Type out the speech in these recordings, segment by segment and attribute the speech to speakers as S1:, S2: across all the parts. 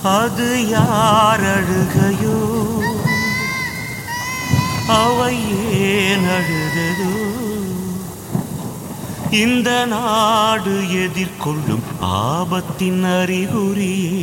S1: அது யார் அழுகையோ அவை ஏன் அழுததோ இந்த நாடு எதிர்கொள்ளும் ஆபத்தின் அறிகுறியே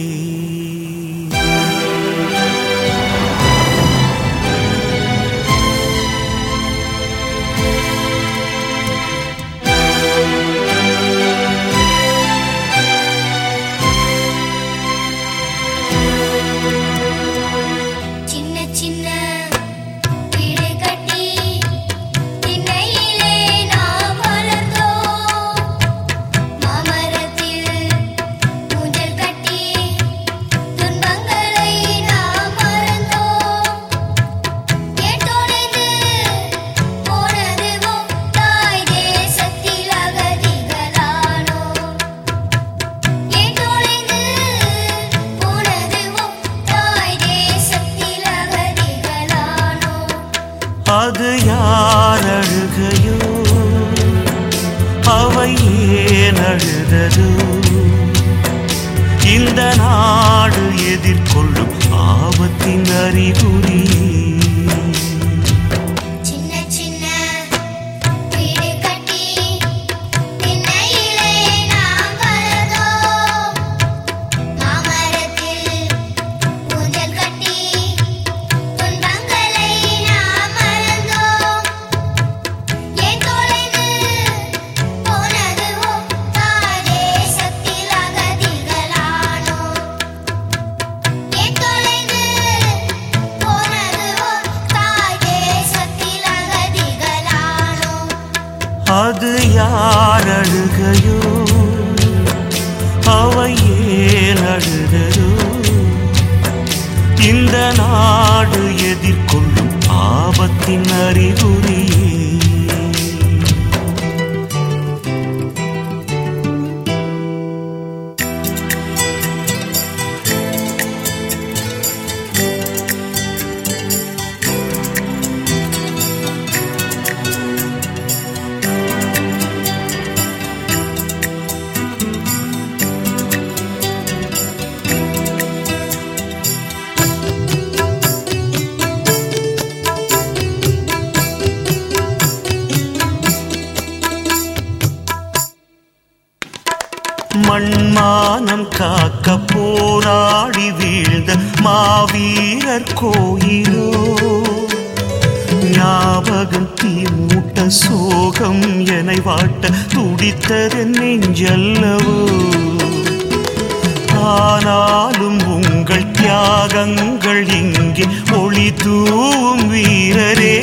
S2: சின்ன சின்ன வீடு கட்டி திண்ணையிலே நாம் வளர்ந்தோம் மாமரத்தில் ஊஞ்சல் கட்டி துன்பங்களை நாம் மறந்தோம் கேட்டொழிந்து போனதுவோ தாய் தேசத்தில் அகதிகளானோம் கேட்டொழிந்து போனதுவோ தாய் தேசத்தில் அகதிகளானோம்
S1: அது யார் அழுகையோ அவை ஏன் அழுததோ இந்த நாடு எதிர்கொள்ளும் ஆபத்தின் அறிகுறியே
S2: சின்ன சின்ன வீடு கட்டி திண்ணையிலே நாம் வளர்ந்தோம் மாமரத்தில் ஊஞ்சல் கட்டி துன்பங்களை நாம் மறந்தோம் ஏன் தொலைந்து போனதுவோ தாய் தேசத்தில் அகதிகளானோம் ஏன் தொலைந்து போனதுவோ தாய் தேசத்தில் அகதிகளானோம்
S1: அது யார் அழுகையோ அவை ஏன் அழுததோ இந்த நாடு எதிர்கொள்ளும் ஆபத்தின் அறிகுறியே மண்மானம் காக்க போராடி வீழ்ந்த மாவீரர் கோயிலோ ஞாபகம் தீமூட்ட சோகம் என வாட்ட துடித்ததென் நெஞ்சல்லவோ ஆனாலும் உங்கள் தியாகங்கள் இங்கே ஒளி தூவும் வீரரே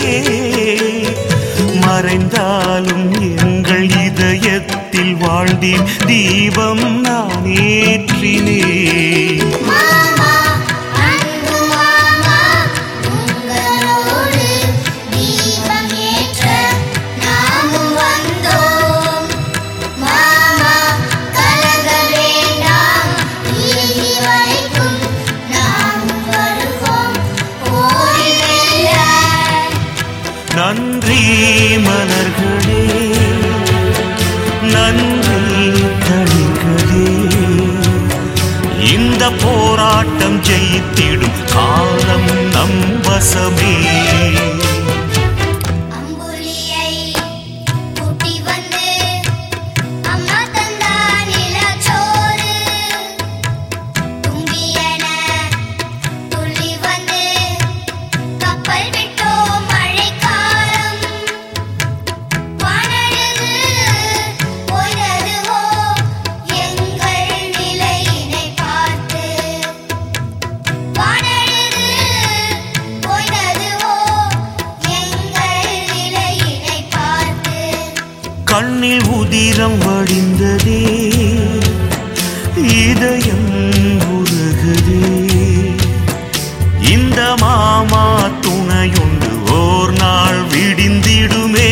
S1: மறைந்தாலும் எங்கள் இதயத்தில் வாழ்ந்தேன் தீபம் நான் ஏற்றினேன்
S2: மாமா அன்பு மாமா உங்களோடு தீபம் ஏற்ற நாமும் வந்தோம் மாமா கலங்க வேண்டாம் இறுதி வரைக்கும் நாமும் வருவோம் ஓடில்ல
S1: நன்றி மலர்களே நன்றி தளிர்களே இந்த போராட்டம் ஜெயித்திடும் காலம் நம் வசமே
S2: அம்புலியை கூட்டி வந்து அம்மா தந்தா நிலச்சோறு தும்பியன துள்ளி வந்து கப்பல் விட்டோம் மழைக்காலம் வானழுது போனதுவோ எங்கள் நிலையினை பார்த்து வானழுது போனதுவோ எங்கள் நிலையினை பார்த்து
S1: கண்ணில் உதிரம் வடிந்ததே இதயம் உருகுதே இந்த மாமா துணையுண்டு ஓர் நாள் விடிந்திடுமே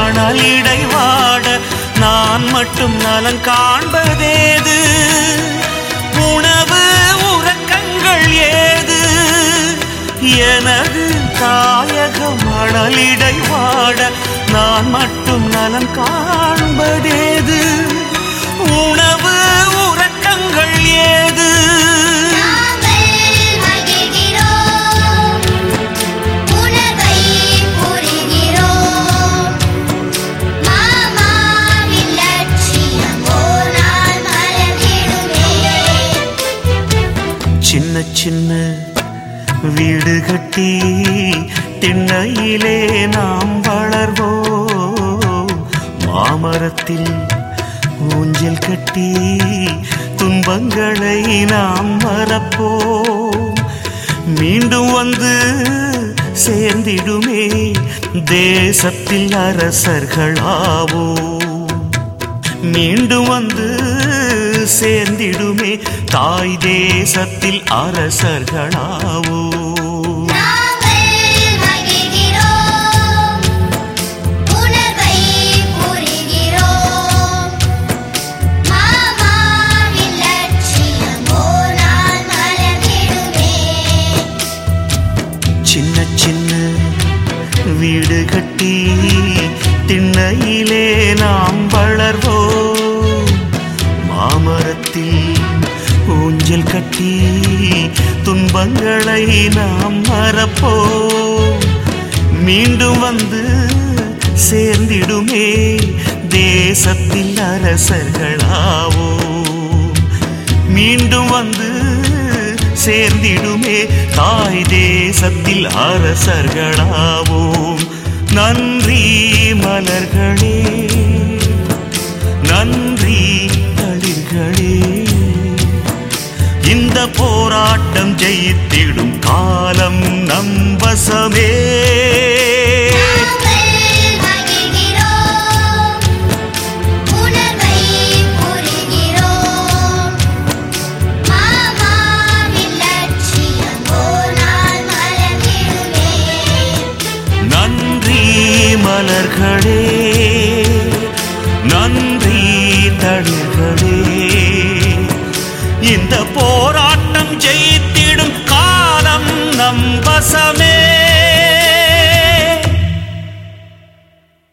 S1: மணலிடை வாட நான் மட்டும் நலம் காண்பதேது உணவு உறக்கங்கள் ஏது எனது தாயக மணலிடை வாட நான் மட்டும் நலம் காண்பதேது உணவு உறக்கங்கள் ஏது
S2: நாங்கள் மகிழ்கிறோம் உணர்வை புரிகிறோம் மாமாவின் லட்சியம் ஓர் நாள் மலர்ந்திடுமே
S1: சின்ன சின்ன வீடு கட்டி திண்ணையிலே நாம் வளர்வோம் மாமரத்தில் ஊஞ்சல் கட்டி துன்பங்களை நாம் மறப்போம் மீண்டும் வந்து சேர்ந்திடுமே தேசத்தில் அரசர்களாவோம் மீண்டும் வந்து சேர்ந்திடுமே தாய் தேசத்தில் அரசர்களாவோ
S2: நாங்கள் மகிழ்கிறோம் உணர்வை புரிகிறோம் மாமாவின் லட்சியம் ஓர் நாள் மலர்ந்திடுமே
S1: சின்ன சின்ன வீடு கட்டி திண்ணையிலே நாம் வளர்வோம் மாமரத்தில் ஊஞ்சல் கட்டி துன்பங்களை நாம் மறப்போம் மீண்டும் வந்து சேர்ந்திடுமே தேசத்தில் அரசர்களாவோம் மீண்டும் வந்து சேர்ந்திடுமே தாய் தேசத்தில் அரசர்களாவோம் நன்றி மலர்களே நன்றி தளிர்களே இந்த போராட்டம் ஜெயித்திடும் காலம் நம் வசமே
S2: நாங்கள் மகிழ்கிறோம் உணர்வை புரிகிறோம் மாமாவின் லட்சியம் ஓர் நாள் மலர்ந்திடுமே
S1: நன்றி மலர்களே நன்றி தளிர்களே இந்த போராட்டம் ஜெயித்திடும் காலம் நம் வசமே